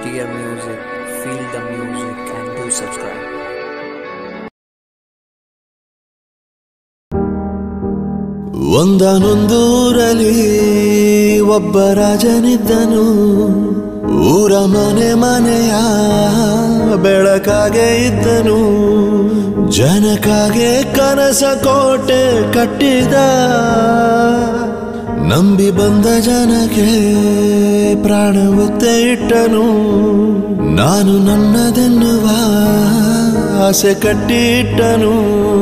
Dear music, feel the music and do subscribe. ಒಂದನೊಂದೂರಲ್ಲಿ ಒಬ್ಬ ರಾಜನಿದ್ದನು ಊರ ಮನೆ ಮನೆಯ ಬೆಳಕಾಗೆ ಇದ್ದನು ಜನಕಾಗೆ ಕನಸ ಕೋಟೆ ಕಟ್ಟಿದ ನಂಬಿ ಬಂದ ಜನಕ್ಕೆ ಪ್ರಾಣ ಒತ್ತೆ ಇಟ್ಟನು ನಾನು ನನ್ನದೆನ್ನುವ ಆಸೆ ಕಟ್ಟಿಟ್ಟನು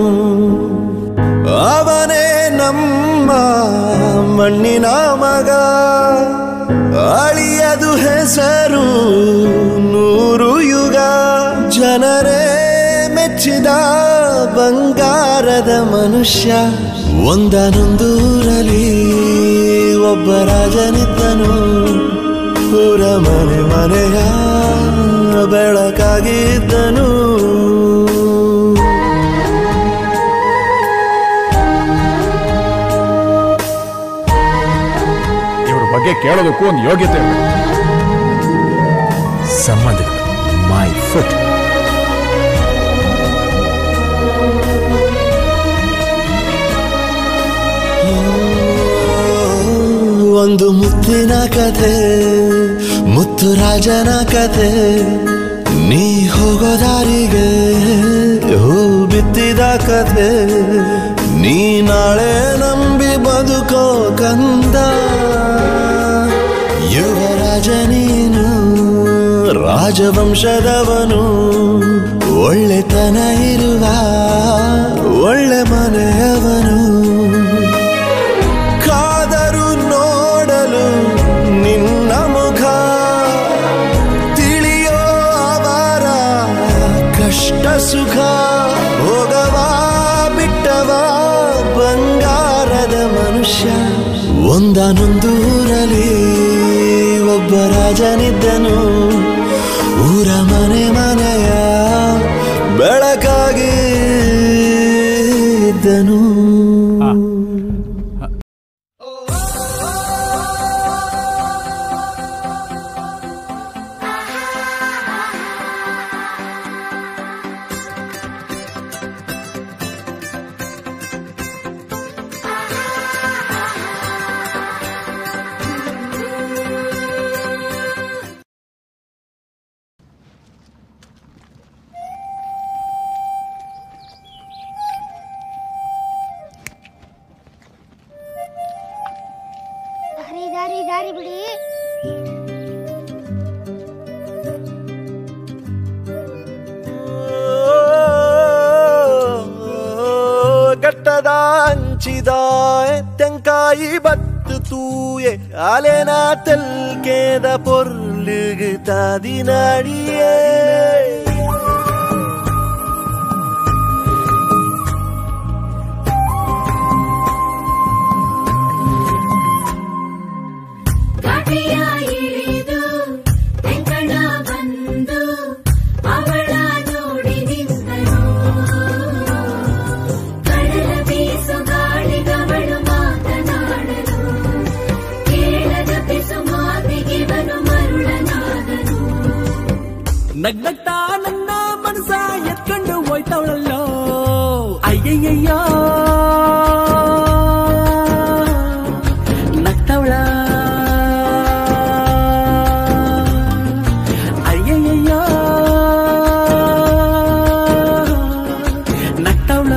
ಅವನೇ ನಮ್ಮ ಮಣ್ಣಿನ ಮಗ ಅಳಿಯದು ಹೆಸರು ನೂರು ಯುಗ ಜನರೇ ಮೆಚ್ಚಿದ ಬಂಗಾರದ ಮನುಷ್ಯ ಒಂದನೊಂದೂರಲ್ಲಿ ಒಬ್ಬ ರಾಜನಿದ್ದನು ಊರ ಮನೆ ಮನೆಯ ಬೆಳಕಾಗಿದ್ದನು ಇವ್ರ ಬಗ್ಗೆ ಕೇಳೋದಕ್ಕೂ ಒಂದು ಯೋಗ್ಯತೆ ಇರಬೇಕು ಸಂಬಂಧಗಳು ಮೈ ಫುಟ್ ಒಂದು ಮುತ್ತಿನ ಕಥೆ ಮುತ್ತು ರಾಜನ ಕಥೆ ನೀ ಹೋಗೋ ದಾರಿಗೆ ಹೂ ಬಿತ್ತಿದ ಕಥೆ ನೀ ನಾಳೆ ನಂಬಿ ಬದುಕೋ ಕಂದ ಯುವರಾಜ ನೀನು ರಾಜವಂಶದವನು ಒಳ್ಳೆತನ ಇರುವ ಒಳ್ಳೆ ಮನೆಯವನು ಕಾದರು ನೋಡಲು ನಿನ್ನ ಮುಖ ತಿಳಿಯೋ ಅವರ ಕಷ್ಟ ಸುಖ ಹೋಗವ ಬಿಟ್ಟವ ಬಂಗಾರದ ಮನುಷ್ಯ ಒಂದನೊಂದೂರಲ್ಲಿ ಒಬ್ಬ ರಾಜನಿದ್ದನು ಊರ ಮನೆ ಮನೆಯ ಬೆಳಕಾಗಿ ಇದ್ದನು ದಾರಿ ದಾರಿ ದಾರಿ ಬಿಡಿ ಗಟ್ಟದ ಹಂಚಿದ ತೆಂಕಾಯಿ ಬತ್ತು ತೂಯೆ ಅಲೆನ ತೆಲ್ಕೇದ ಪೊರ್ಲುಗು ತಾದಿನಾಡಿಯೇ ಘಾಟಿಯ ಇಳಿದು ತೆಂಕಣ ಬಂದು ಅವಳ ನೋಡಿ ನಿಂತನು ಕಡಲ ಬೀಸು ಗಾಳಿಗವಳು ಮಾತನಾಡಲು ಕೇಳದ ಬೆಸು ಮಾತಿಗಿವನು ಮರುಳನಾದನು ನಗ್ನಗ್ತಾ ನನ್ನ ಮನಸ ಎತ್ಕೊಂಡು ಹೋಯ್ತವಳಲ್ಲೋ ಅಯ್ಯಯ್ಯಯ್ಯೋ ನಗ್ತವಳ ಅಯ್ಯಯ್ಯಯ್ಯೋ ನಗ್ತವಳ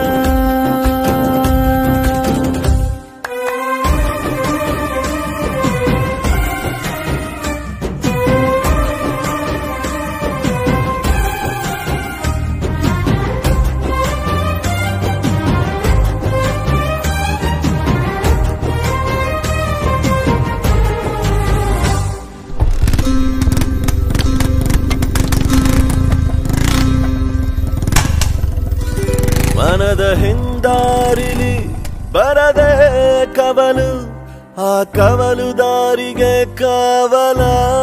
ಮನದ ಹಿಂದಾರಿಲಿ ಬರದೆ ಕವಲು ಆ ಕವಲು ದಾರಿಗೆ ಕವಲ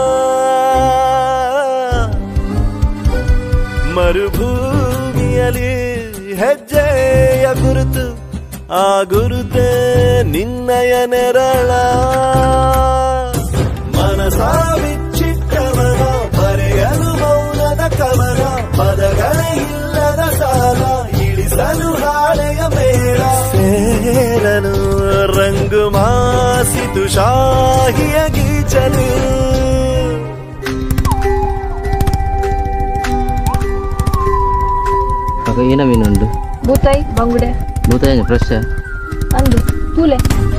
ಮರುಭೂಮಿಯಲ್ಲಿ ಹೆಜ್ಜೆಯ ಗುರುತು ಆ ಗುರುತೆ ನಿನ್ನಯ ನೆರಳ ಮನಸ ಬಿಚ್ಚಿಟ್ಟವನ ಶಾಹಿಯ ಗೀಚಲು Maka iya na minundo. Butay, bangude. Buta niya, fresh siya. Andu, tule.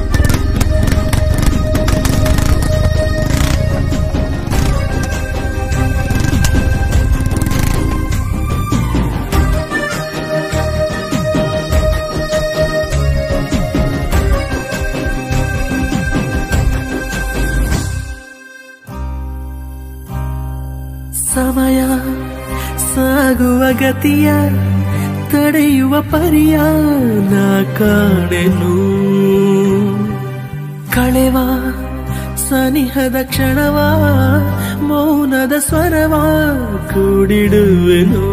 ಸಮಯ ಸಾಗುವ ಗತಿಯ ತಡೆಯುವ ಪರಿಯ ನಾ ಕಾಣೆನು ಕಳೆವ ಸನಿಹದ ಕ್ಷಣವ ಮೌನದ ಸ್ವರವ ಕೂಡಿಡುವೆನು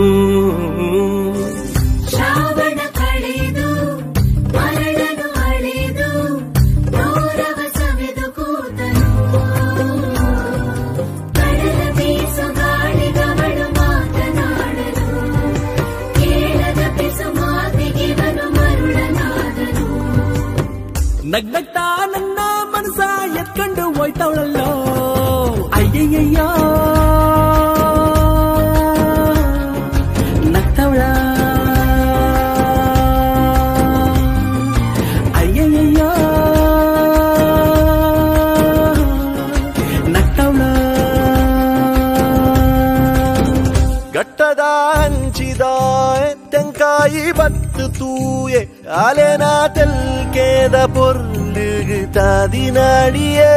ಶ್ರಾವಣ ಕಳೆದು ಮರಳನು ಅಳೆದು ಗೌರವ ಸವೆದು ಕೂತನು ಕಡಲ ಬೀಸು ಗಾಳಿಗವಳು ಮಾತನಾಡಲು ಕೇಳದ ಪಿಸು ಮಾತಿಗಿವನು ಮರುಳನಾದನು ನಗ್ನಗ್ತಾ ನನ್ನ ಮನಸ ಎತ್ಕೊಂಡು ಹೋಯ್ತವಳಲ್ಲೋ ಅಯ್ಯಯ್ಯಯ್ಯೋ ನಗ್ತವಳ ಅಯ್ಯಯ್ಯಯ್ಯೋ ನಗ್ತವಳ ಗಟ್ಟದ ಹಂಚಿದ ತೆಂಕಾಯಿ ಬತ್ತು ತೂಯೆ ಅಲೆನ ತೆಲ್ಕೇದ ಪೊರ್ಲುಗು ತಾದಿನಾಡಿಯೇ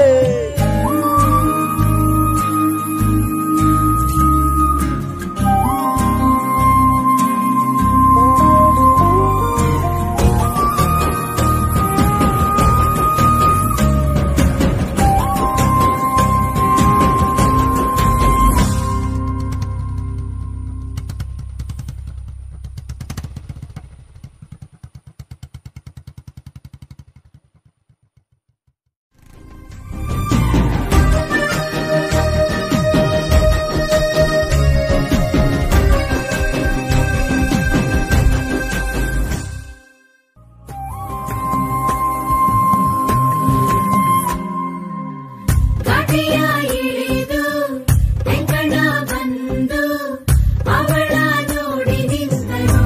ಘಾಟಿಯ ಇಳಿದು ವೆಂಕಣ ಬಂದು ಅವಳ ನೋಡಿ ನಿಂತನು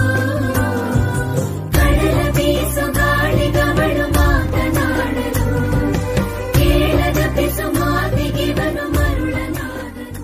ಕಡಲ ಬೀಸು ಗಾಳಿಗವಳು ಮಾತನಾಡಲು ಕೇಳದ ಪಿಸು ಮಾತಿಗಿವನು ಮರುಳನಾದನು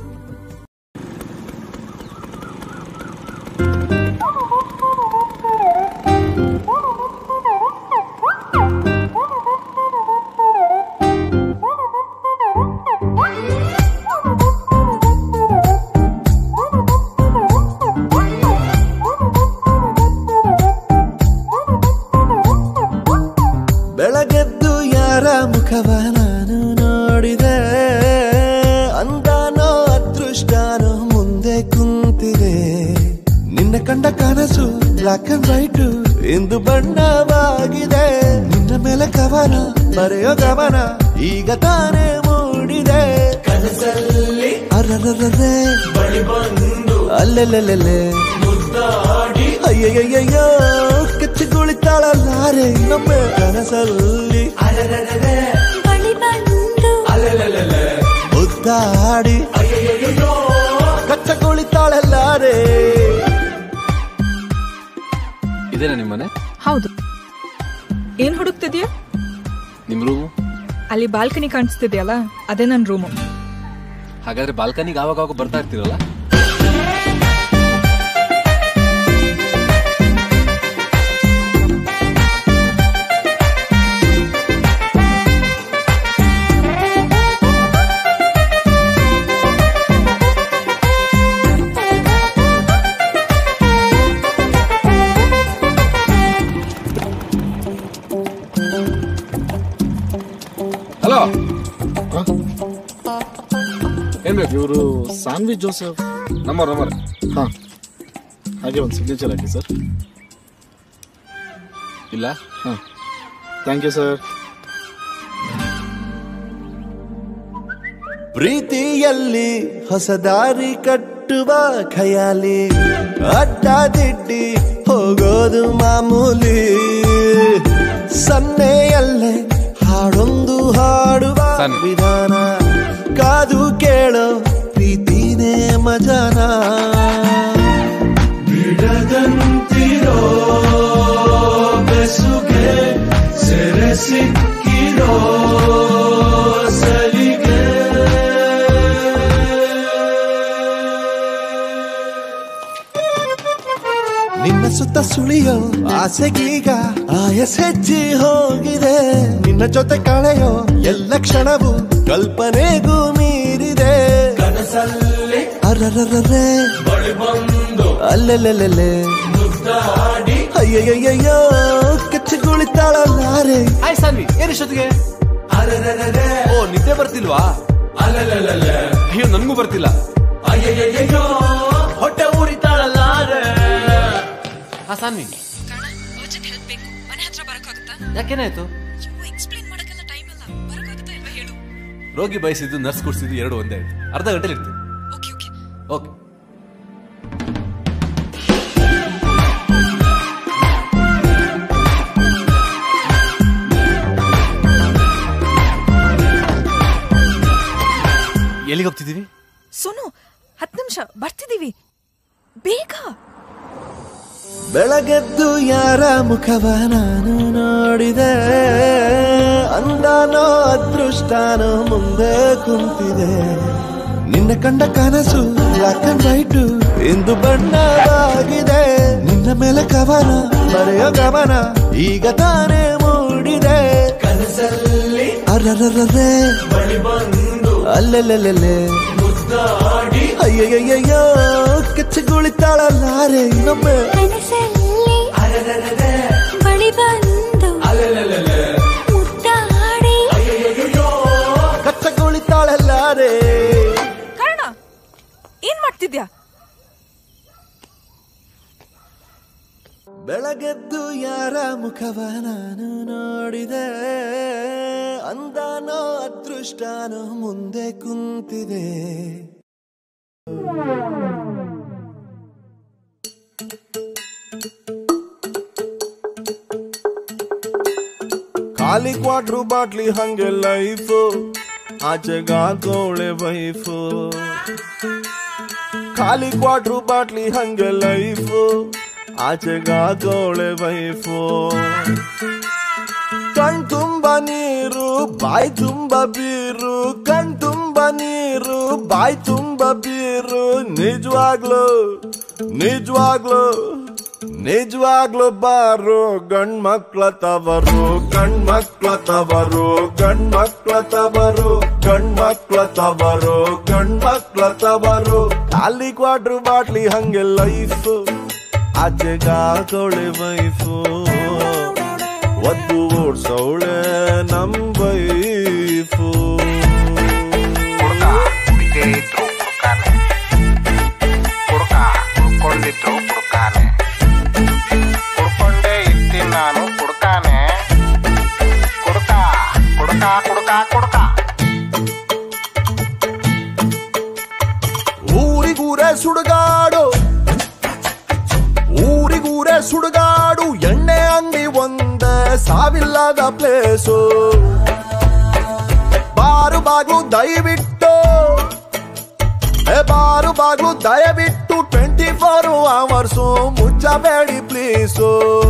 ಬೆಳಗೆದ್ದು ಯಾರ ಮುಖವ ನಾನು ನೋಡಿದೆ ಅಂದಾನೋ ಅದೃಷ್ಟನೋ ಮುಂದೆ ಕುಂತಿದೆ ನಿನ್ನ ಕಂಡ ಕನಸು ಬ್ಲಾಕ್ ಅಂಡ್ ವೈಟ್ ಇಂದು ಬಣ್ಣವಾಗಿದೆ ನಿನ್ನ ಮೇಲೆ ಕವನ ಬರೆಯೋ ಗಮನ ಈಗ ತಾನೇ ಮೂಡಿದೆ ಕನಸಲ್ಲಿ ಅರರರರೆ ಅಲ್ಲೆಲ್ಲೆಲ್ಲೆಲ್ಲೆ ಅಯ್ಯಯ್ಯಯ್ಯೋ ಕಚ್ಚಿಗುಳಿತಾಳಲ್ಲಾರೆ ನಮ್ಮ ಕನಸಲ್ಲಿ ಬಳಿ ಬಂದು ಮುದ್ದಾಡಿ ಕಚ್ಚಗುಳಿತಾಳಲ್ಲಾರೆ ಇದೇನಾ ನಿಮ್ಮನೆ ಹೌದು ಏನ್ ಹುಡುಕ್ತಿದ್ಯಾ ನಿಮ್ ರೂಮು ಅಲ್ಲಿ ಬಾಲ್ಕನಿ ಕಾಣಿಸ್ತಿದ್ಯಲ್ಲ ಅದೇ ನನ್ನ ರೂಮು ಹಾಗಾದ್ರೆ ಬಾಲ್ಕನಿಗೆ ಆವಾಗ ಆವಾಗ ಬರ್ತಾ ಇರ್ತೀರಲ್ಲ ಹಲೋ ಏನ್ ಬೇಕು ಇವರು ಸಾನ್ವಿ ಜೋಸೆಫ್ ನಂಬರ್ ನಂಬರ್ ಹಾಂ ಹಾಗೆ ಒಂದು ಸಿಗ್ನೇಚರ್ ಹಾಕಿ ಸರ್ ಇಲ್ಲ ಹಾಂ ಥ್ಯಾಂಕ್ ಯು ಸರ್ ಪ್ರೀತಿಯಲ್ಲಿ ಹೊಸ ದಾರಿ ಕಟ್ಟುವ ಖಯಾಲಿ ಅಡ್ಡ ದಿಡ್ಡಿ ಹೋಗೋದು ಮಾಮೂಲಿ ಸನ್ನೆಯಲ್ಲೇ ಹಾಡೊಂದು ಹಾಡುವ ಸಣ್ಣ. ವಿಧಾನ ಕಾದು ಕೇಳೋ ಪ್ರೀತಿನೇ ಮಜಾನ ಬಿಡದಂತಿರೋ ಬೆಸುಗೆ ಸೆರೆ ಸಿಕ್ಕಿರೋ ಸಲಿಗೆ ನಿನ್ನ ಸುತ್ತ ಸುಳಿಯೋ ಆಸೆಗೀಗ ಆಯಸ್ ಹೆಚ್ಚಿ ಹೋಗಿದೆ ನಿನ್ನ ಜೊತೆ ಕಳೆಯೋ ಎಲ್ಲ ಕ್ಷಣವು ಕಲ್ಪನೆಗೂ ಮೀರಿದೆ ಕನಸಲ್ಲಿ ಅರರರರೆ ಅಲ್ಲೆಲ್ಲೆಲ್ಲೆ ಅಯ್ಯಯ್ಯಯ್ಯೋ ಕಚ್ಚಗುಳಿತಾಳಲ್ಲಾರೆ ಹಾಯ್ ಸಾನ್ವಿ ಏನ್ ಇಷ್ಟೊತ್ತಿಗೆ ಓ ನಿದ್ದೆ ಬರ್ತಿಲ್ವಾ ಅಯ್ಯೋ ನನ್ಗೂ ಬರ್ತಿಲ್ಲ ಹೊಟ್ಟೆ ಉರಿತಾಳಲ್ಲಾರೆ ಹಾ ಸಾನ್ವಿ ಅರ್ಜೆಂಟ್ ಹೆಲ್ಪ್ ಬೇಕು ಮನೆ ಹತ್ರ ಬರಕ್ಕಾಗುತ್ತಾ ಯಾಕೇನಾಯ್ತು ಎಕ್ಸ್ಪ್ಲೇನ್ ಮಾಡಕ್ಕೆಲ್ಲ ಟೈಮ್ ಇಲ್ಲ ಬರಕ್ಕಾಗುತ್ತಾ ಇಲ್ವಾ ಹೇಳು ರೋಗಿ ಬಯಸಿದ್ದು ನರ್ಸ್ ಕೊಡ್ಸಿದ್ದು ಎರಡು ಒಂದೇ ಆಯ್ತು ಅರ್ಧ ಗಂಟೆಲಿ ಇರ್ತೀನಿ ಓಕೆ ಓಕೆ ಓಕೆ ಎಲ್ಲಿಗೆ ಹೋಗ್ತಿದ್ದೀವಿ ಸೋನು ಹತ್ತು ನಿಮಿಷ ಬರ್ತಿದೀವಿ ಬೇಗ ಬೆಳಗೆದ್ದು ಯಾರ ಮುಖವ ನಾನು ನೋಡಿದೆ ಅಂದಾನೋ ಅದೃಷ್ಟಾನೋ ಮುಂದೆ ಕುಂತಿದೆ ನಿನ್ನ ಕಂಡ ಕನಸು ಬ್ಲಾಕ್ ಅಂಡ್ ವೈಟ್ ಇಂದು ಬಣ್ಣವಾಗಿದೆ ನಿನ್ನ ಮೇಲೆ ಕವನ ಬರೆಯೋ ಗಮನ ಈಗ ತಾನೇ ಮೂಡಿದೆ ಕನಸಲ್ಲಿ ಅರರರರೆ ಅಲ್ಲೆಲ್ಲೆಲ್ಲೆ ಅಯ್ಯಯ್ಯಯ್ಯೋ ಕಚ್ಚಗುಳಿತಾಳಲ್ಲಾರೆ ಇನ್ನೊಮ್ಮೆ ಕನಸಲ್ಲಿ ಬಳಿ ಬಂದು ಮುದ್ದಾಡಿ ಕಚ್ಚಗುಳಿತಾಳಲ್ಲಾರೆ ಕಾರಣ ಏನ್ ಮಾಡ್ತಿದ್ಯಾ ಬೆಳಗೆದ್ದು ಯಾರ ಮುಖವ ನಾನು ನೋಡಿದೆ ಅಂದಾನೋ ಅದೃಷ್ಟಾನೋ ಮುಂದೆ ಕುಂತಿದೆ ಖಾಲಿ ಕ್ವಾಟ್ರು ಬಾಟ್ಲಿ ಹಂಗೆ ಲೈಫು ಆಚೆಗಾಕೋಳೆ ವೈಫು ಖಾಲಿ ಕ್ವಾಟ್ರು ಬಾಟ್ಲಿ ಹಂಗೆ ಲೈಫು ಆಚೆಗಾಕೋಳೆ ವೈಫು ಕಣ್ ತುಂಬ ನೀರು ಬಾಯಿ ತುಂಬ ಬೀರು ಕಣ್ ತುಂಬ ನೀರು ಬಾಯಿ ತುಂಬ ಬೀರು ನಿಜವಾಗ್ಲು ನಿಜವಾಗ್ಲು ನಿಜವಾಗ್ಲು ಬಾರು ಗಂಡ್ ಮಕ್ಳ ತವರು ಗಂಡ್ ಮಕ್ಳ ತವರು ಗಂಡ್ ಮಕ್ಳ ತವರು ಗಂಡ್ ಮಕ್ಳ ತವರು ಗಂಡ್ ಮಕ್ಳ ತವರು ಖಾಲಿ ಕ್ವಾಟ್ರು ಬಾಟ್ಲಿ ಹಂಗೆ ಲೈಫು ಆಚೆಗಾಕೋಳೆ ವೈಫು ಒದ್ದು ಓಡ್ಸವಳೆ ನಮ್ ವೈಫು ಕುಡ್ಕೊಂಡೇ ಇರ್ತೀನಿ ನಾನು ಕುಡ್ಕಾನೆ ಕುಡ್ಕ ಕುಡ್ಕ ಕುಡ್ಕ ಕುಡ್ಕ ಊರಿಗೂರೇ ಸುಡುಗಾಡು ಊರಿಗೂರೇ ಸುಡುಗಾಡು ಎಣ್ಣೆ ಅಂಗಡಿ ಒಂದೇ ಸಾವಿಲ್ಲದ ಪ್ಲೇಸು ಬಾರು ಬಾಗ್ಲು ದಯವಿಟ್ಟು ಏ ಬಾರು ಬಾಗ್ಲು ದಯವಿಟ್ಟು ಟ್ವೆಂಟಿ ಫೋರ್ ಅವರ್ಸು ಮುಚ್ಚಬೇಡಿ ಪ್ಲೀಸು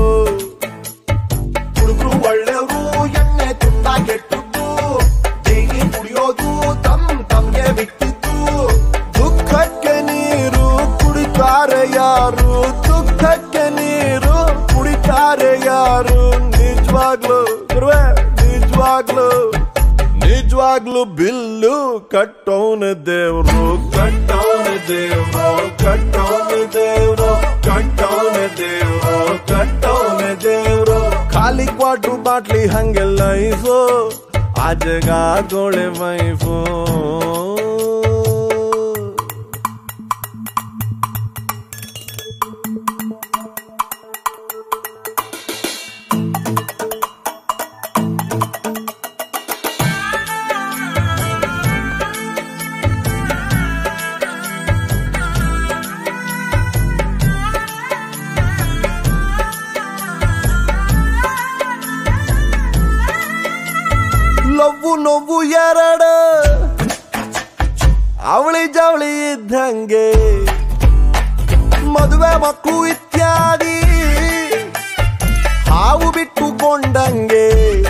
ಹುಡುಗರು ಒಳ್ಳೆಯವರು ಎಣ್ಣೆ ತುಂಬಾ ಕೆಟ್ಟದ್ದು ಡೈಲಿ ಕುಡಿಯೋದು ತಮ್ ತಮ್ಗೆ ಬಿಟ್ಟಿತ್ತು ದುಃಖಕ್ಕೆ ನೀರು ಕುಡಿತಾರೆ ಯಾರು ದುಃಖಕ್ಕೆ ನೀರು ಕುಡಿತಾರೆ ಯಾರು ನಿಜವಾಗ್ಲು ಗುರುವೆ ನಿಜವಾಗ್ಲು ನಿಜವಾಗ್ಲು ಬಿಲ್ಲು ಕಟ್ಟೋನ ದೇವ್ರು ಕಟ್ಟೋನ ದೇವ್ರು ಕಟ್ಟೋನ ದೇವ್ರು ಕಟ್ಟೋನ ದೇವ್ರು ಕಟ್ಟೋನ ದೇವ್ರು ಖಾಲಿ ಕ್ವಾಟ್ರು ಬಾಟ್ಲಿ ಹಂಗೆ ಲೈಫು ಆಜಗಾಗೋಳೆ ವೈಫು ಜವಳಿ ಇದ್ದಂಗೆ ಮದುವೆ ಮಕ್ಕಳು ಇತ್ಯಾದಿ ಹಾವು ಬಿಟ್ಟುಕೊಂಡಂಗೆ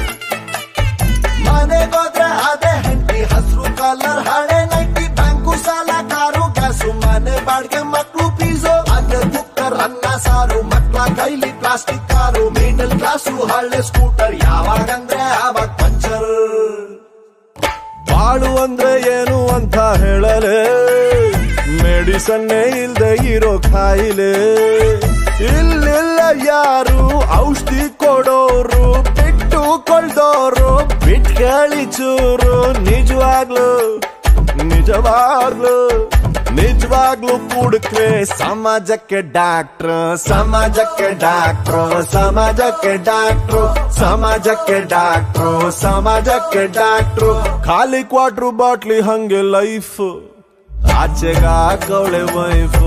ಮನೆಗೋದ್ರೆ ಅದೇ ಹೆಂಡತಿ ಹಸಿರು ಕಲರ್ ಹಳೆ ನೈಟಿ ಬ್ಯಾಂಕು ಸಾಲ ಕಾರು ಗ್ಯಾಸು ಮನೆ ಬಾಡಿಗೆ ಮಕ್ಕಳು ಫೀಸು ಅದೇ ಕುಕ್ಕರ್ ಅನ್ನ ಸಾರು ಮಕ್ಕಳ ಕೈಲಿ ಪ್ಲಾಸ್ಟಿಕ್ ಕಾರು ಮಿಡಲ್ ಕ್ಲಾಸು ಹಳೆ ಸ್ಕೂಟರ್ ಯಾವಾಗಂದ್ರೆ ಆವಾಗ ಪಂಚರ್ ಬಾಳು ಅಂದ್ರೆ ಏನು ಅಂತ ಹೇಳಲೆ ಮೆಡಿಸನ್ನೇ ಇಲ್ದೆ ಇರೋ ಕಾಯಿಲೆ ಇಲ್ಲಿಲ್ಲ ಯಾರು ಔಷಧಿ ಕೊಡೋರು ಬಿಟ್ಟು ಕೊಳ್ದೋರು ಬಿಟ್ಕಳಿ ಚೂರು ನಿಜವಾಗ್ಲು ನಿಜವಾಗ್ಲು ನಿಜವಾಗ್ಲು ಕುಡುಕ್ರೆ ಸಮಾಜಕ್ಕೆ ಡಾಕ್ಟ್ರು ಸಮಾಜಕ್ಕೆ ಡಾಕ್ಟ್ರು ಸಮಾಜಕ್ಕೆ ಡಾಕ್ಟ್ರು ಸಮಾಜಕ್ಕೆ ಡಾಕ್ಟ್ರು ಸಮಾಜಕ್ಕೆ ಡಾಕ್ಟ್ರು ಖಾಲಿ ಕ್ವಾಟ್ರು ಬಾಟ್ಲಿ ಹಂಗೆ ಲೈಫ್ ಆಚೆಗ ಹಾಕವಳೆ ವೈಫ್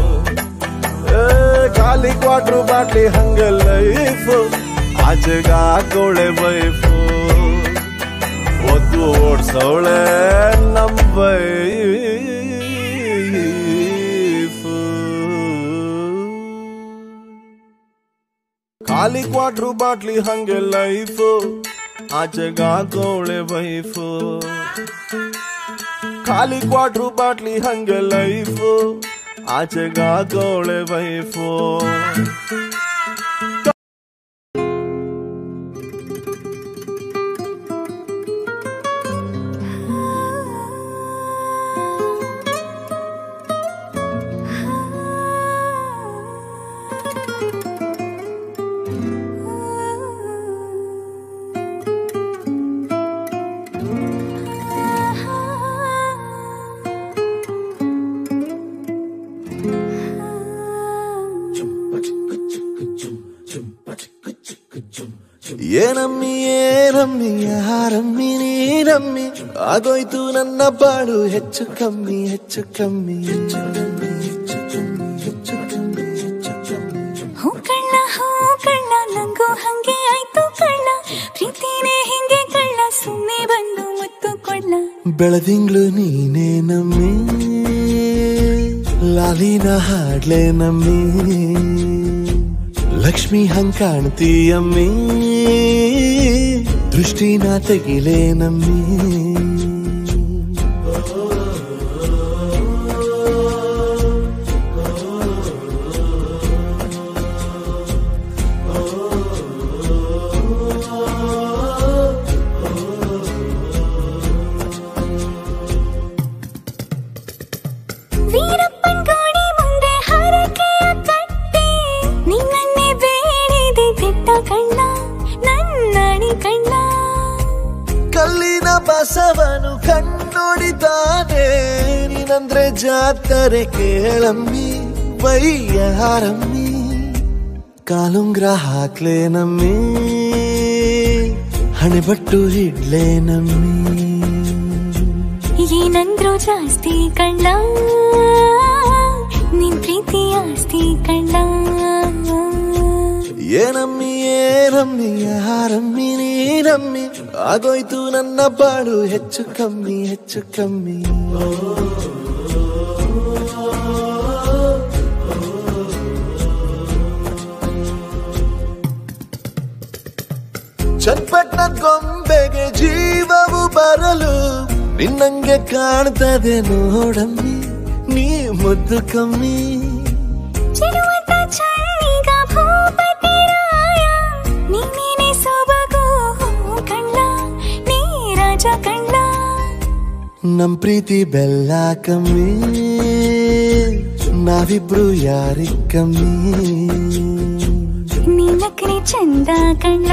ಖಾಲಿ ಕ್ವಾಟ್ರು ಬಾಟ್ಲಿ ಹಂಗೆ ಲೈಫ್ ಆಚೆಗ ಹಾಕವಳೆ ವೈಫ್ ಒದ್ದು ಓಡ್ಸವಳೆ ನಮ್ಮ ಖಾಲಿ ಕ್ವಾಟ್ರು ಬಾಟ್ಲಿ ಹಂಗೆ ಲೈಫ್ ಆಚೆಗ ಹಾಕವಳೆ ವೈಫ್ ಖಾಲಿ ಕ್ವಾಟ್ರು ಬಾಟ್ಲಿ ಹಂಗೆ ಲೈಫ್ ಆಚೆಗ ಹಾಕವಳೆ ವೈಫ್ ಏನಮ್ಮಿ ಏನಮ್ಮಿ ಯಾರಮ್ಮಿ ನೀನಮ್ಮಿ ಆಗೋಯ್ತು ನನ್ನ ಬಾಳು ಹೆಚ್ಚು ಕಮ್ಮಿ ಹೆಚ್ಚು ಕಮ್ಮಿ ಹೆಚ್ಚು ಕಮ್ಮಿ ಹೆಚ್ಚು ಕಮ್ಮಿ ಹೆಚ್ಚು ಕಮ್ಮಿ ಹೆಚ್ಚು ಕಮ್ಮಿ ಹೂ ಕಳ್ಳ ಹೂ ಕಳ್ಳ ನಂಗೂ ಹಂಗೆ ಆಯ್ತು ಕಳ್ಳ ಪ್ರೀತಿನೇ ಹಿಂಗೆ ಕಳ್ಳ ಸುಮ್ಮನೆ ಬಂದು ಮುತ್ತು ಕೊಳ್ಳ ಬೆಳದಿಂಗ್ಳು ನೀನೇ ನಮ್ಮಿ ಲಾಲಿನ ಹಾಡ್ಲೆ ನಮ್ಮಿ ಲಕ್ಷ್ಮಿ ಹಂಗ್ ಕಾಣ್ತೀಯಮ್ಮಿ ದೃಷ್ಟಿನ ತೆಗಿಲೆ ನಮ್ಮಿ ವೀರಪ್ಪನ್ ಗೋಡಿ ಮುಂದೆ ಹರಕೆಯ ಕಟ್ಟಿ ನಿನ್ನನ್ನೇ ಬೇಡಿದೆ ದಿಟ್ಟ ಕಣ್ಣ ನನ್ನಡಿ ಕಣ್ಣ ಕಲ್ಲಿನ ಬಸವನು ಕಣ್ಣೊಡಿತಾನೆ ನೀನಂದ್ರೆ ಜಾತರೆ ಕೇಳಮ್ಮಿ ಬೈಯಾರಮ್ಮಿ ಕಾಲುಂಗ್ರ ಹಾಕ್ಲೆ ನಮ್ಮಿ ಹಣೆಬಟ್ಟು ಇಡ್ಲೆ ನಮ್ಮಿ ಏನಂದ್ರು ಜಾಸ್ತಿ ಕಣ್ಣ ನಿನ್ ಪ್ರೀತಿ ಆಸ್ತಿ ಕಣ್ಣ ಏನಮ್ಮಿ ಏನಮ್ಮಿ ಯಾರಮ್ಮಿ ನೀನಮ್ಮಿ ಆಗೋಯ್ತು ನನ್ನ ಬಾಳು ಹೆಚ್ಚು ಕಮ್ಮಿ ಹೆಚ್ಚು ಕಮ್ಮಿ ಚಟ್ಪಟ್ನ ಗೊಂಬೆಗೆ ಜೀವವು ಬರಲು ನಿನ್ನಂಗೆ ಕಾಣ್ತದೆ ನೋಡಮ್ಮಿ ನೀ ಮುದ್ದು ಕಮ್ಮಿ ಚಿರುವಂತ ಚಳ್ಳಿಗ ಭೂಪತಿ ರಾಯ ನೀನೇನೆ ಸೊಬಗು ಕಣ್ಣ ನೀ ರಾಜ ಕಣ್ಣ ನಮ್ ಪ್ರೀತಿ ಬೆಲ್ಲ ಕಮ್ಮಿ ನಾವಿಬ್ರು ಯಾರಿ ಕಮ್ಮಿ ನೀನಕ್ರೆ ಚಂದ ಕಣ್ಣ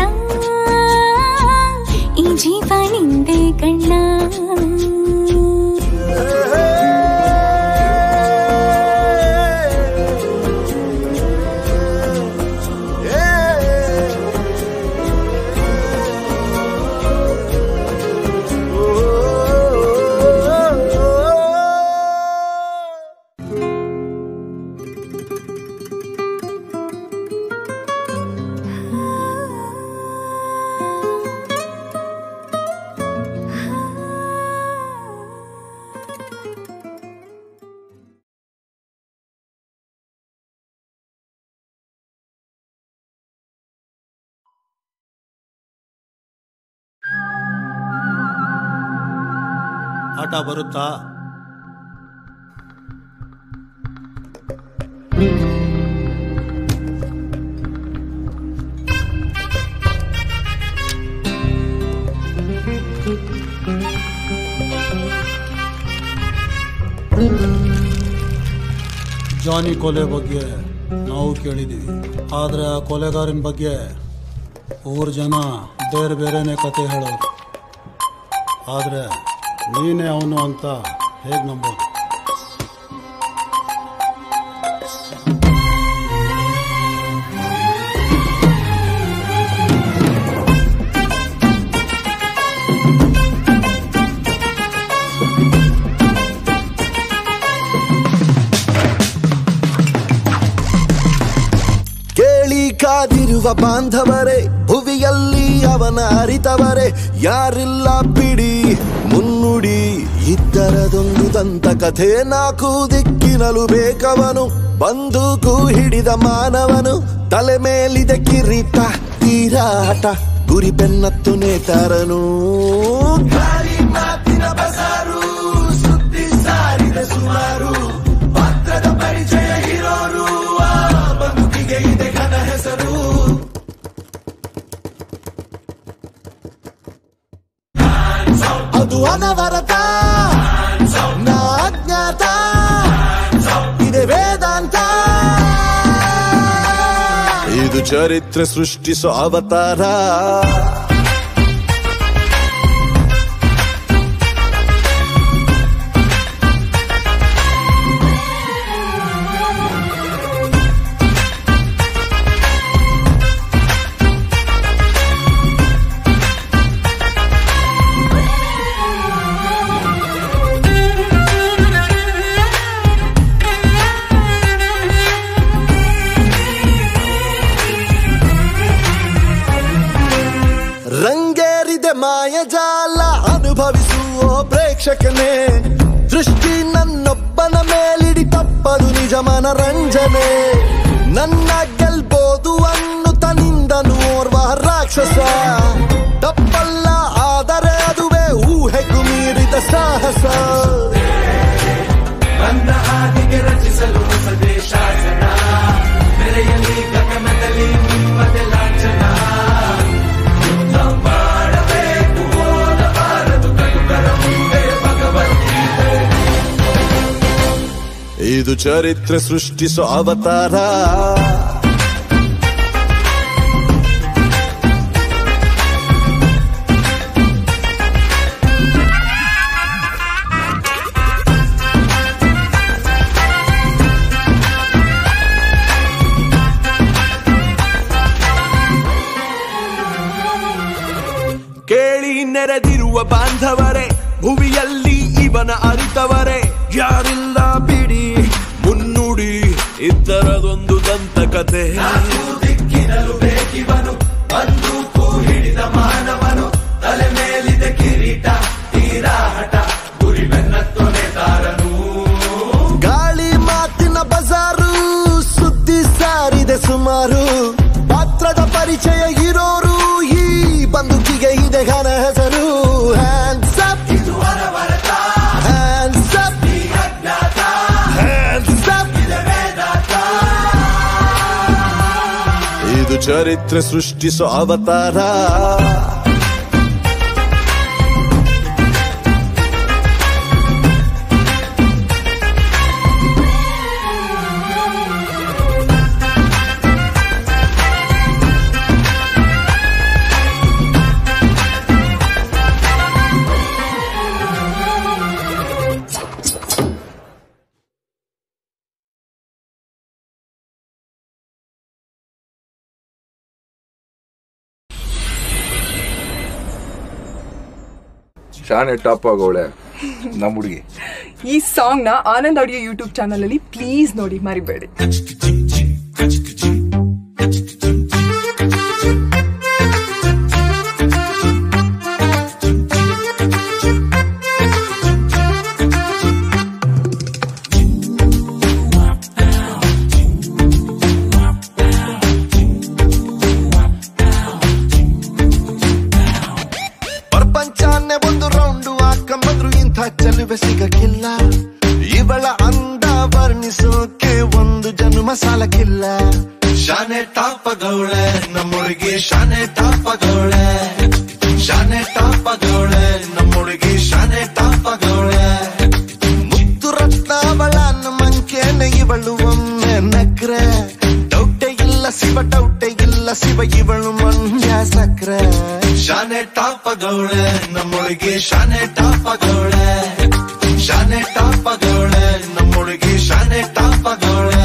ಈ ಜೀವ ನಿಂದೆ ಕಣ್ಣ ಆಟ ಬರುತ್ತಾ ಜಾನಿ ಕೊಲೆ ಬಗ್ಗೆ ನಾವು ಕೇಳಿದ್ದೀವಿ ಆದರೆ ಆ ಕೊಲೆಗಾರನ ಬಗ್ಗೆ ಊರು ಜನ ಬೇರೆ ಬೇರೆನೇ ಕತೆ ಹೇಳೋರು ಆದರೆ ನೀನೇ ಅವನು ಅಂತ ಹೇಗೆ ನಂಬೋದು ಕೇಳಿ ಕಾದಿರುವ ಬಾಂಧವರೇ ಭುವಿಯಲ್ಲಿ ಅವನ ಅರಿತವರೇ ಯಾರಿಲ್ಲ ಬಿಡಿ ಮುನ್ನುಡಿ ಇದ್ದರದೊಂದು ದಂತ ಕಥೆ ನಾಲ್ಕು ದಿಕ್ಕಿನಲು ಬೇಕವನು ಬಂದೂಕು ಹಿಡಿದ ಮಾನವನು ತಲೆ ಮೇಲಿದೆ ಕಿರೀಟ ತೀರಾಟ ಗುರಿ ಬೆನ್ನತ್ತು ನೇತಾರನು ಗಾಳಿ ಮಾತಿನ ಬಸಾರು ಸುದ್ದಿ ಸಾರಿದ ಸುಮಾರು ಪಾತ್ರದ ಪರಿಚಯ ಇರೋರು ಆ ಬದುಕಿಗೆ ಇದೆ ಘನ ಹೆಸರು ಅದು ಅನವರತ ನಾ ಅಜ್ಞಾತ ಇದೆ ವೇದಾಂತ ಇದು ಚರಿತ್ರೆ ಸೃಷ್ಟಿಸೋ ಅವತಾರ ರಂಗೇರಿದೆ ಮಾಯಜಾಲ ಅನುಭವಿಸುವ ಪ್ರೇಕ್ಷಕನೇ ದೃಷ್ಟಿ ನನ್ನೊಬ್ಬನ ಮೇಲಿಡಿ ತಪ್ಪದು ನಿಜ ಮನರಂಜನೆ ನನ್ನ ಗೆಲ್ಬೋದು ಅನ್ನುತ್ತ ನಿಂದನು ಓರ್ವ ರಾಕ್ಷಸ ತಪ್ಪಲ್ಲ ಆದರೆ ಅದುವೇ ಊಹೆಗೂ ಮೀರಿದ ಸಾಹಸ ನನ್ನ ಹಾದಿಗೆ ರಚಿಸಲು ಹೊಸದೇ ಶಾಸನ ಬೆಲೆಯಲ್ಲಿ ಗಗನದಲ್ಲಿ ನಿಮ್ಮದೆ ಲಾಂಛನ ಯುದ್ಧ ಮಾಡಬೇಕು ಓದಬಾರದು ಕಟುಕರ ಮುಂದೆ ಭಗವದ್ಗೀತೆ ಇದು ಚರಿತ್ರೆ ಸೃಷ್ಟಿಸೋ ಅವತಾರ ಕೇಳಿ ನೆರೆದಿರುವ ಬಾಂಧವರೇ ಭುವಿಯಲ್ಲಿ ಇವನ ಅರಿತವರೇ ಯಾರಿಲ್ಲ ಬಿಡಿ ಮುನ್ನುಡಿ ಇದ್ದರದೊಂದು ದಂತಕತೆ ದಿಕ್ಕಿನಲು ಬೇಕಿವನು ಬಂದೂಕು ಹಿಡಿದ ಮಾನವನು ತಲೆ ಮೇಲಿದೆ ಕಿರೀಟ ತೀರಾಟ ಗುರಿ ಬೆನ್ನತ್ತು ನೇತಾರನು ಗಾಳಿ ಮಾತಿನ ಬಜಾರು ಸುದ್ದಿ ಸಾರಿದೆ ಸುಮಾರು ಪಾತ್ರದ ಪರಿಚಯ ಇರೋರು ಈ ಬಂದುಕಿಗೆ ಇದೆ ಘನ ಹೆಸರು ಹ್ಯಾಂಡ್ಸ್ ಅಪ್ ಇದು ಅನವರತ ಹ್ಯಾಂಡ್ಸ್ ಅಪ್ ಈ ಅಜ್ಞಾತ ಹ್ಯಾಂಡ್ಸ್ ಅಪ್ ಇದೆ ವೇದಾಂತ ಇದು ಚರಿತ್ರೆ ಸೃಷ್ಟಿಸೋ ಅವತಾರ ಶಾನೆ ಟಾಪ್ ಆಗೋಳೆ ನಮ್ಮ ಹುಡುಗಿ ಈ ಸಾಂಗ್ ನ ಆನಂದ್ ಆಡಿಯೋ ಯೂಟ್ಯೂಬ್ ಚಾನಲ್ ಅಲ್ಲಿ ಪ್ಲೀಸ್ ನೋಡಿ ಮರಿಬೇಡಿ ಪ್ರಪಂಚನೇ ಒಂದು ರೌಂಡು ಹಾಕೊಂಬಂದ್ರು ಇಂಥ ಚಲ ಸಿಗಕ್ಕಿಲ್ಲ ಇವಳ ಅಂದ ವರ್ಣಿಸೋಕೆ ಒಂದು ಜನ್ಮ ಸಾಲಕ್ಕಿಲ್ಲ ಶಾನೆ ಟಾಪಗೌಳೆ ನಮ್ಮೊಳಗೆ ಶಾನೆ ಟಾಪಗೌಳೆ ಶಾನೆ ಟಾಪಗೌಳೆ ನಮ್ಮೊಳಗೆ ಶಾನೆ ಟಾಪಗೌಳೆ ಮುತ್ತು ರತ್ನಾವಳ ಮಂಕೇನೆ ಇವಳು ಒಮ್ಮೆ ನಕ್ರೆ ಡೌಟೆ ಇಲ್ಲ ಶಿವ ಡೌಟೆ ಇಲ್ಲ ಶಿವ ಇವಳು ಮಂಡ್ಯ ಸಕ್ರೆ ಶಾನೆ ಟಾಪಗೌಳೆ ನಮ್ಮೊಳಗೆ ಶಾನೆ ಟಾಪಗೌಳೆ ಶಾನೆ ಟಾಪಗೌಳೆ ನಮ್ಮೊಳಗೆ ಶಾನೆ ಟಾಪಗೌಳೆ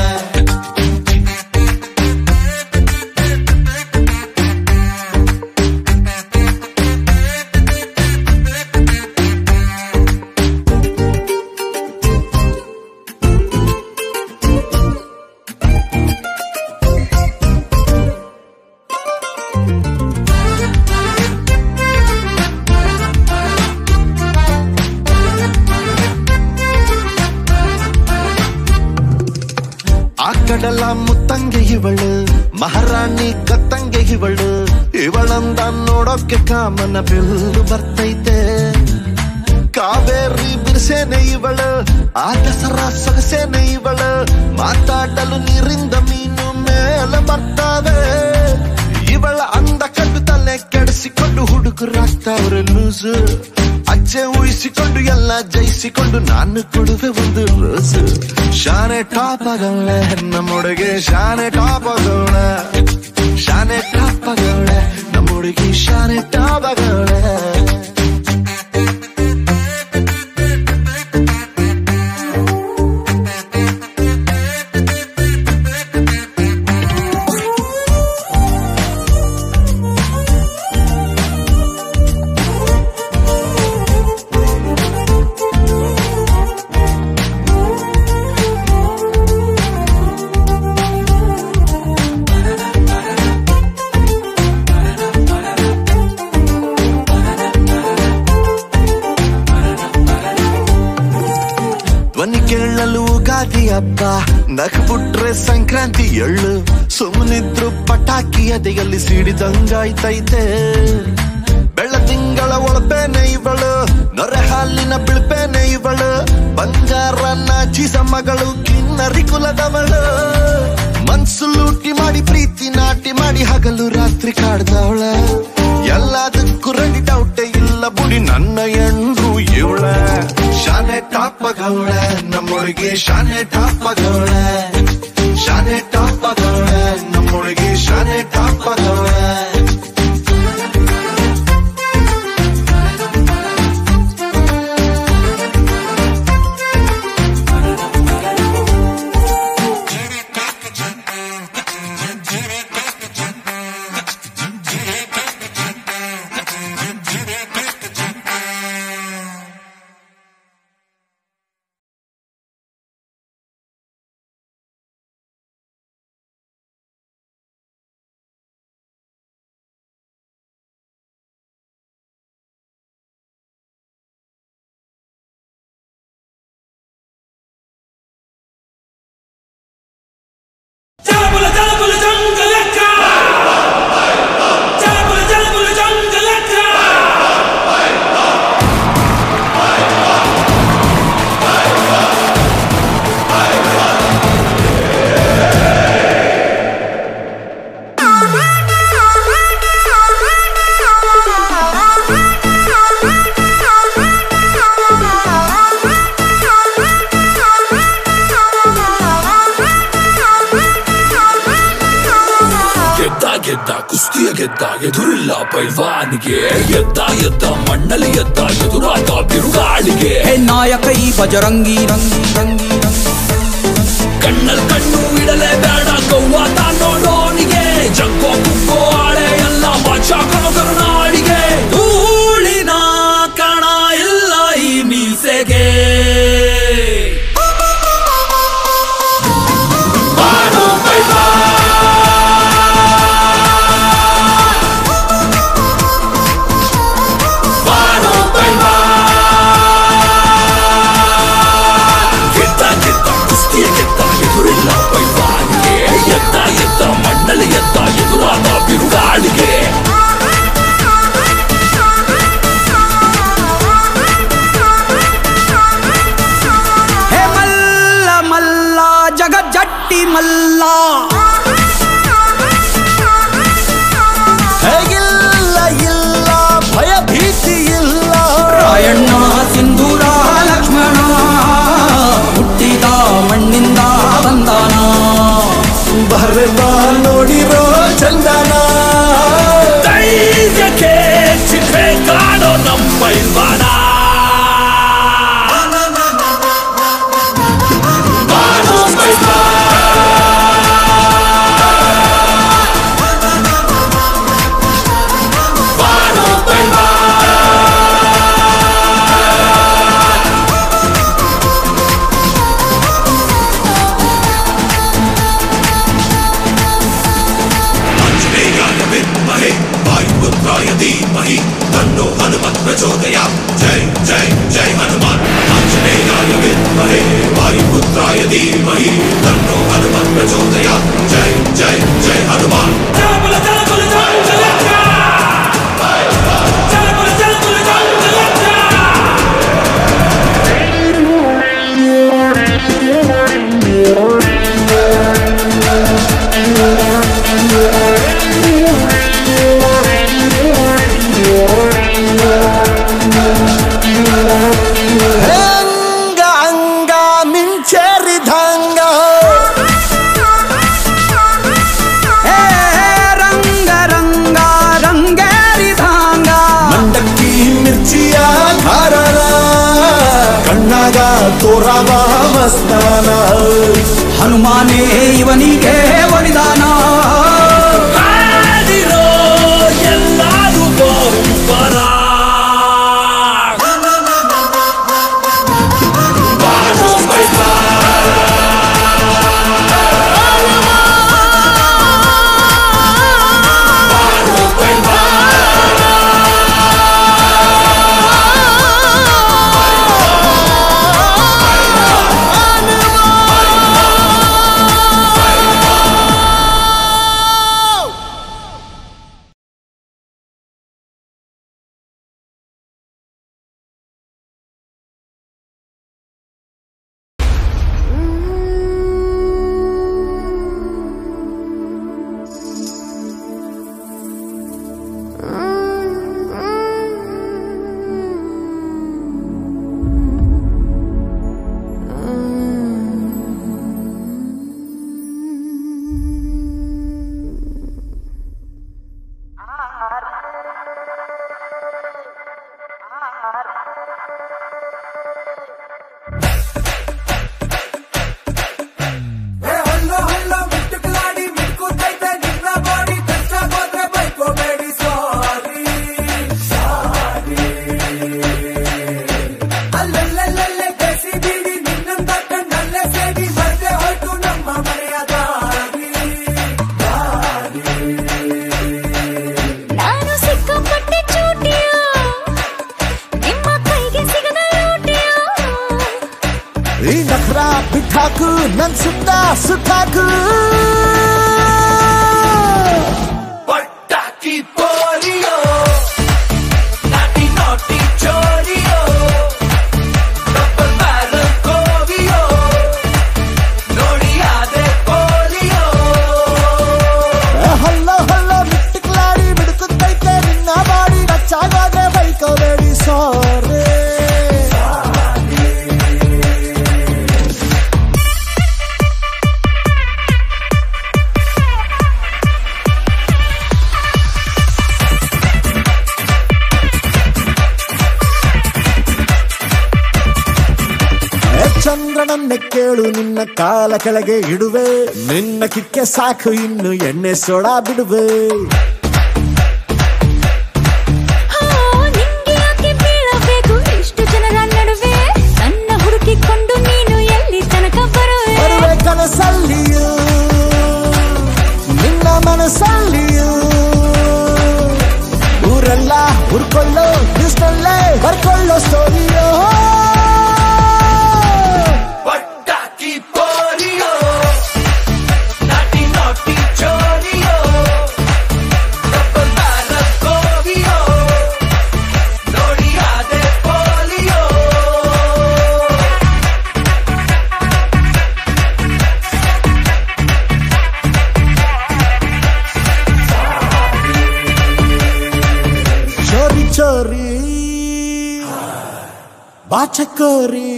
ಆ ಕಡಲ ಮುತ್ತಂಗೆ ಇವಳು ಮಹಾರಾಣಿ ಕತ್ತಂಗೆ ಇವಳು ಇವಳಂದ ನೋಡೋಕೆ ಕಾಮನ ಬಿಲ್ಲು ಬರ್ತೈತೆ ಕಾವೇರಿ ಬಿರ್ಸೇನೆ ಇವಳು ಆ ದಸರಾ ಸೊಗಸೇನೆ ಇವಳು ಮಾತಾಡಲು ನೀರಿಂದ ಮೀನು ಮೇಲೆ ಬರ್ತಾವೆ ಇವಳ ಅಂದ ಕಂಡು ತಲೆ ಕೆಡಿಸಿಕೊಂಡು ಹುಡುಗರಾಗ್ತಾವ್ರೆ ಲೂಸು ಅಜ್ಜೆ ಉಳಿಸಿಕೊಂಡು ಎಲ್ಲ ಜಯಿಸಿಕೊಂಡು ನಾನು ಕೊಡುವೆ ಒಂದು ರೋಸು ಶಾನೆ ಟಾಪಗಳೇ ನಮ್ಮೊಳಗೆ ಶಾನೆ ಟಾಪಗಳೇ ಶಾನೆ ಟಾಪಗಳೇ ನಮ್ಮೊಳಗೆ ಶಾನೆ ಟಾಪಗಳೇ ಧ್ವನಿ ಕೇಳಲು ಗಾದಿ ಹಬ್ಬ ನಕ್ಬಿಟ್ರೆ ಸಂಕ್ರಾಂತಿ ಎಳ್ಳು ಸುಮ್ಮನಿದ್ರು ಪಟಾಕಿ ಎದೆಯಲ್ಲಿ ಸಿಡಿದಂಗಾಯ್ತೈತೆ ಬೆಳ್ಳ ತಿಂಗಳ ಒಳಪೇನೆ ಇವಳು ನೊರೆ ಹಾಲಿನ ಬಿಳ್ಪೇನೆ ಇವಳು ಬಂಗಾರ ನಾಚಿಸ ಮಗಳು ಕಿನ್ನರಿ ಕುಲದವಳು ಮನ್ಸು ಲೂಟಿ ಮಾಡಿ ಪ್ರೀತಿ ನಾಟಿ ಮಾಡಿ ಹಗಲು ರಾತ್ರಿ ಕಾಡ್ದವಳ ಎಲ್ಲದಕ್ಕೂ ರೆಡಿ ಡೌಟೇ ಇಲ್ಲ ಬುಡಿ ನನ್ನ ಎಂಡ್ರು ಇವಳ ಶಾನೆ ಟಾಪಗೌಳೆ ನಮ್ಮೊಳಗೆ ಶಾನೆ ಟಾಪಗೌಳೆ ಶಾನೆ ಟಾಪಗೌಳೆ ನಮ್ಮೊಳಗೆ ಶಾನೆ ಟಾಪಗೌಳೆ ಗೆದ್ದ ಗೆದ್ದ ಕುಸ್ತಿಯ ಗೆದ್ದ ಎದುರಿಲ್ಲ ಪೈಲ್ವಾನಿಗೆ ಎದ್ದ ಎದ್ದ ಮಣ್ಣಲ್ಲಿ ಎದ್ದ ಎದುರಾದ ಬಿರುಗಾಳಿಗೆ ಹೇ ನಾಯಕ ಈ ಬಜರಂಗಿ ರಂಗಿ ರಂಗಿ ಕಣ್ಣಲ್ ಕಣ್ಣು ಇಡಲೇ ಬೇಡ ಗೌವ ನೋಡೋನಿಗೆ ಜಗ್ಗೋ ಕುಕ್ಕೋ ಆಳೆ ಎಲ್ಲ ಮಜ ಕಣಗರು ನಾಡಿಗೆ ಧೂಳಿನ ಕಣ ಇಲ್ಲ ಈ ಮೀಸೆಗೆ ಬಾರೋ ಪೈಲ್ವಾನ್. ಬಾರೋ ಪೈಲ್ವಾನ್. ಗೆದ್ದ ಗೆದ್ದ ಕುಸ್ತಿಯ ಗೆದ್ದ ಎದುರಿಲ್ಲ ಪೈಲ್ವಾನ್ಗೆ ಎದ್ದ ಎದ್ದ ಮಣ್ಣ ನಾಟಿ ಮಲ್ಲ ಹೇಗಿಲ್ಲ ಇಲ್ಲ ಭಯ ಭೀತಿ ಇಲ್ಲ ರಾಯಣ್ಣ ಸಿಂಧೂರ ಲಕ್ಷ್ಮಣ ಹುಟ್ಟಿದ ಮಣ್ಣಿಂದ ಬಂದಾನ ಬರೆದ ನೋಡಿರೋ ಚಂದನ ಧೈರ್ಯಕ್ಕೆ ಚಿಹ್ನೆ ಕಾಣೋ ನಮ್ಮ ಇಲ್ವಾನ ಬಾರೋ ಬೈಬಾ ಬಾರೋ ಬೈಬಾ आंजनेयाय विद्महे वायुपुत्राय धीमहि तन्नो हनुमत् प्रचोदयात् जय जय जय हनुमान आंजनेयाय विद्महे वायुपुत्राय धीमहि तन्नो हनुमत् प्रचोदयात् जय जय जय हनुमान ಹೆಂಗ ಅಂಗ ಮಿಂಚೇರಿದಂಗ ಹೇ ರಂಗ ರಂಗ ರಂಗೇರಿದಾಂಗ ಮಂಡಕ್ಕಿ ಮಿರ್ಚಿಯ ಖಾರನ ಕಣ್ಣಾಗ ತೋರವ ಮಸ್ತಾನ ಹನುಮಾನೇ ಇವನಿಗೆ ಒಲಿದಾನ ಹಾಡಿರೋ ಎಲ್ಲರೂ ಬಹುಪರ ಬಾರೋ ಬೈಬಾ ಬಾರೋ ಬೈಬಾ ನಾನು ಸಿಕ್ಕಾಪಟ್ಟೆ ಚೂಟಿಯ ನಿಮ್ಮ ಕೈಗೆ ಸಿಗದ ಲೂಟಿಯ ಈ ನಖರ ಬಿಟ್ಟಾಕು ನನ್ ಸುತ್ತ ಸುತ್ತಾಕು ಪಟಾಕಿ ಪೋಲಿಯೋ ನಾಟಿ ನಾಟಿ ಚೋರಿಯೋ ಡಬ್ಬಲ್ ಬ್ಯಾರಲ್ ಕೋವಿಯೋ ನೋಡಿ ಆದೆ ಪೋಲಿಯೋ ಹಲ್ಲ ಹಲ್ಲ ಮಿಟ್ಟಿಕ್ಲಾಡಿ ಬಿಡುತ್ತೈತೆ ನಿನ್ನ ಬಾಡಿ ನಚ್ಚಾಗಾದ್ರೆ ಬೈಕೋಬೇಡಿ ಸಾರೇ ಏ ಚಂದ್ರನನ್ನೇ ಕೇಳು ನಿನ್ನ ಕಾಲ ಕೆಳಗೆ ಇಡುವೆ ನಿನ್ನ ಕಿಕ್ಕೆ ಸಾಕು ಇನ್ನು ಎಣ್ಣೆ ಸೋಡಾ ಬಿಡುವೆ ಹೋ, ನಿಂಗೆ ಯಾಕೆ ಬೀಳಬೇಕು ಇಷ್ಟು ಜನರ ನಡುವೆ ನನ್ನ ಹುಡುಕಿಕೊಂಡು ನೀನು ಎಲ್ಲಿ ತನಕ ಬರುವೆ ಬರುವೆ ಕನಸಲ್ಲಿಯೂ ನಿನ್ನ ಮನಸ್ಸಲ್ಲಿಯೂ ಊರೆಲ್ಲ ಹುರ್ಕೊಳ್ಳೋ ಇಷ್ಟಲ್ಲೇ ಬರ್ಕೊಳ್ಳೋ ಸ್ಟೋರಿಯೋ ಪಟಾಕಿ ಪೋಲಿಯೋ ನಾಟಿ ನಾಟಿ ಚೋರಿಯೋ ಬಾಚಕೋರಿ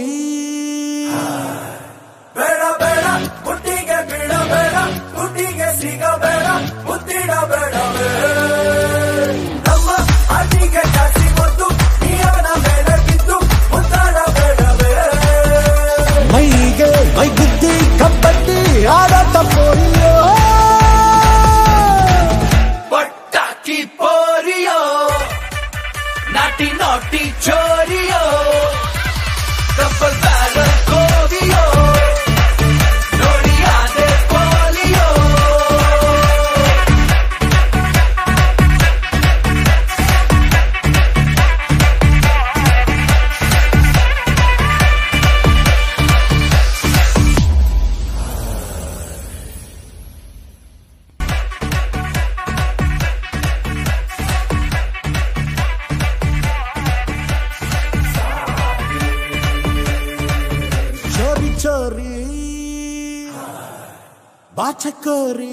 ಬೇಡ ಬೇಡ ಮುಟ್ಟಿಗೆ ಬೀಳಬೇಡ ಮುಟ್ಟಿಗೆ ಸಿಗಬೇಡ ಮುತ್ತಿಡಬೇಡವೇ ನಮ್ಮ ಅಡಿಗೆ ಜಾಸ್ತಿ ಬಂದು ನೀಯನ ಮೇಲೆ ಬಿದ್ದು ಮುತ್ತಾಡಬೇಡವೇ ಮೈಗೆ ಮೈ ಬುದ್ಧಿ ಕಬ್ಬಡ್ಡಿ ಆಡಾಟ ಪೋಲಿಯೋ ಪಟಾಕಿ ಪೋರಿಯೋ ನಾಟಿ ನಾಟಿ ಚೋರಿಯೋ ಕಬ್ಬಲ್ ಬ್ಯಾರಲ್ ಕೋರಿಯೋ ನೋಡಿ ಆದೆ ಪೋಲಿಯೋ ಚೋರಿ ಚೋರಿ ಬಾಚಕೋರಿ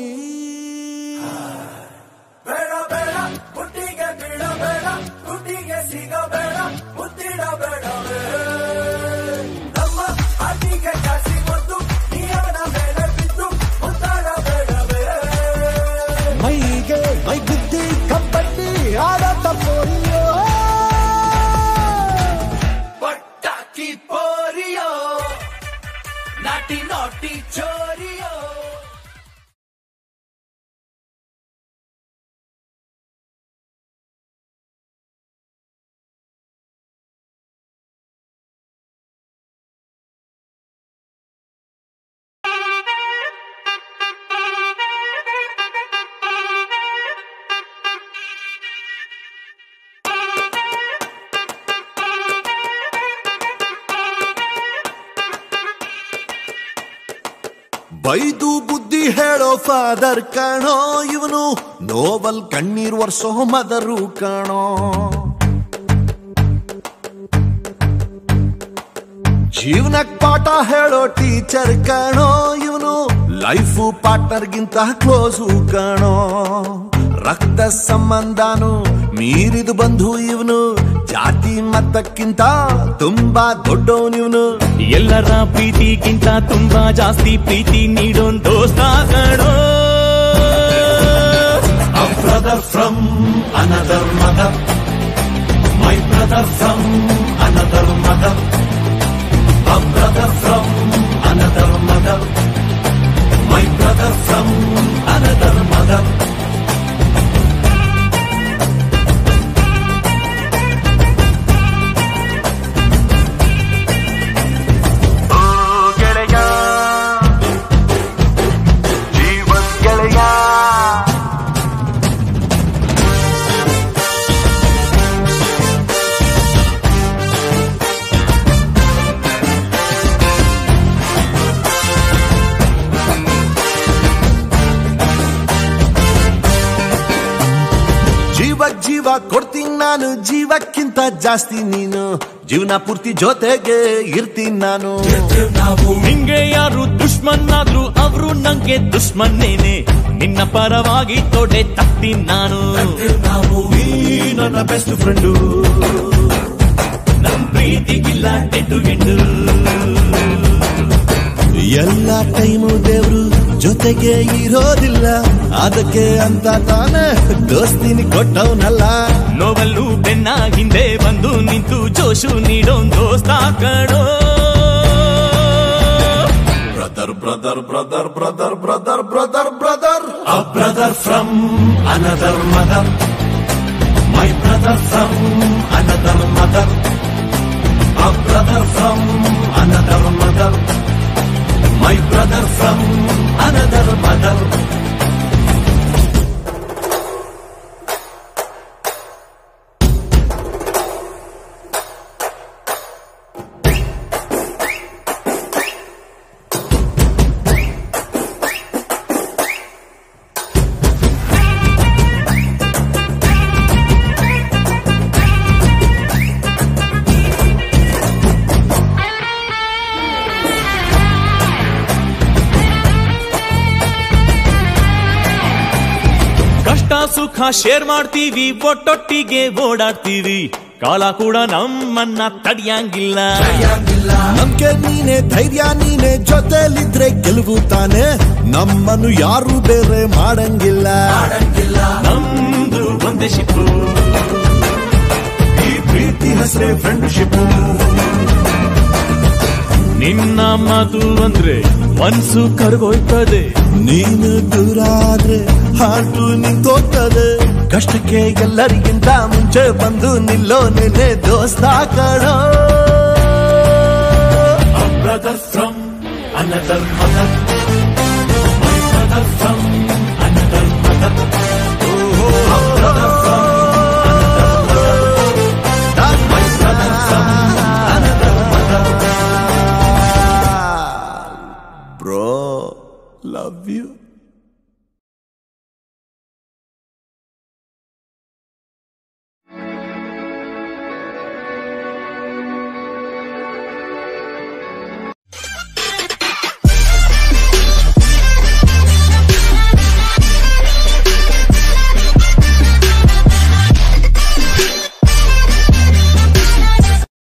ಬೇಡ ಬೇಡ ಮುಟ್ಟಿಗೆ ಬೀಳಬೇಡ ಮುಟ್ಟಿಗೆ ಸಿಗಬೇಡ ಮುತ್ತಿಡಬೇಡವೇ ನಮ್ಮ ಅಡಿಗೆ ಜಾಸ್ತಿ ಬಂದು ನೀಯನ ಮೇಲೆ ಬಿದ್ದು ಮುತ್ತಾಡಬೇಡವೇ ಮೈಗೆ ಮೈ ಬುದ್ಧಿ ಕಬ್ಬಡ್ಡಿ ಆಡಾಟ ಪೋಲಿಯೋ ಪಟಾಕಿ ಪೋರಿಯೋ ನಾಟಿ ನಾಟಿ ಚೋರಿಯೋ ಬೈದು ಬುದ್ಧಿ ಹೇಳೋ ಫಾದರ್ ಕಣೋ ಇವನು ನೋವಲ್ ಕಣ್ಣೀರ್ ವರ್ಷೋ ಮದರು ಕಣೋ ಜೀವನಕ್ ಪಾಠ ಹೇಳೋ ಟೀಚರ್ ಕಣೋ ಇವನು ಲೈಫು ಪಾರ್ಟ್ನರ್ಗಿಂತ ಕ್ಲೋಸು ಕಣೋ ರಕ್ತ ಸಂಬಂಧನು ಮೀರಿದು ಬಂಧು ಇವನು ಜಾತಿ ಮತಕ್ಕಿಂತ ತುಂಬಾ ದೊಡ್ಡವನಿವನು ಎಲ್ಲರ ಪ್ರೀತಿಗಿಂತ ತುಂಬಾ ಜಾಸ್ತಿ ಪ್ರೀತಿ ನೀಡೋನ್ ದೋಸ್ತ ಕಣೋ A brother from another mother. My brother from another mother. A brother from another mother. My brother from another mother. ಗೆಳೆಯ ಜೀವನ್ ಗೆಳೆಯ ಜೀವ ಜೀವ ಕೊಡ್ತೀನಿ ನಾನು ಜೀವಕ್ಕಿಂತ ಜಾಸ್ತಿ ನೀನು ಜೀವನ ಪೂರ್ತಿ ಜೊತೆಗೆ ಇರ್ತೀನಿ ನಾನು ನಿಂಗೆ ಯಾರು ದುಶ್ಮನ್ ಆದ್ರು ಅವ್ರು ನಂಗೆ ದುಶ್ಮನ್ನೇನೆ ನಿನ್ನ ಪರವಾಗಿ ತೊಡೆ ತಟ್ಟಿ ನಾನು ನೀ ನನ್ನ ಬೆಸ್ಟ್ ಫ್ರೆಂಡು ನನ್ ಪ್ರೀತಿಗಿಲ್ಲ ಟೆಟ್ಟು ಗೆಂಡು ಎಲ್ಲ ಟೈಮು ದೇವ್ರು ಜೊತೆಗೆ ಇರೋದಿಲ್ಲ ಅದಕ್ಕೆ ಅಂತ ತಾನೇ ದೋಸ್ತಿನಿ ಕೊಟ್ಟವನಲ್ಲ ನೋವಲ್ಲೂ ಬೆನ್ನ ಹಿಂದೆ ಬಂದು ನಿಂತು ಜೋಶು ನೀಡೋನ್ ದೋಸ್ತ ಕಣೋ brother brother brother brother brother brother brother A brother from another mother. My brother from another mother. A brother from another mother. My brother from another mother. ಕಷ್ಟ ಸುಖ ಶೇರ್ ಮಾಡ್ತೀವಿ ಒಟ್ಟೊಟ್ಟಿಗೆ ಓಡಾಡ್ತೀವಿ ಕಾಲ ಕೂಡ ನಮ್ಮನ್ನ ತಡಿಯಂಗಿಲ್ಲ ನಮ್ಗೆ ನೀನೆ ಧೈರ್ಯ ನೀನೆ ಜೊತೆಲಿದ್ರೆ ಗೆಲುವು ತಾನೆ ನಮ್ಮನ್ನು ಯಾರು ಬೇರೆ ಮಾಡಂಗಿಲ್ಲ ನಮ್ದು ಒಂದೇ ಶಿಪ್ಪು ಈ ಪ್ರೀತಿ ಹೆಸರೇ ಫ್ರೆಂಡ್ಶಿಪ್ ನಿನ್ನ ಮಾತು ಅಂದ್ರೆ ಮನ್ಸು ಕರ್ಗೋಯ್ತದೆ ನೀನು ದೂರ ಆದ್ರೆ ಹಾಟು ನಿಂತೋಗ್ತದೆ ಕಷ್ಟಕ್ಕೆ ಎಲ್ಲರಿಗಿಂತ ಮುಂಚೆ ಬಂದು ನಿಲ್ಲೋ ನೆನೆ ದೋಸ್ತ ಕಣೋ ಬ್ರದರ್ ಫ್ರಮ್ ಅನದರ್ ಮದರ್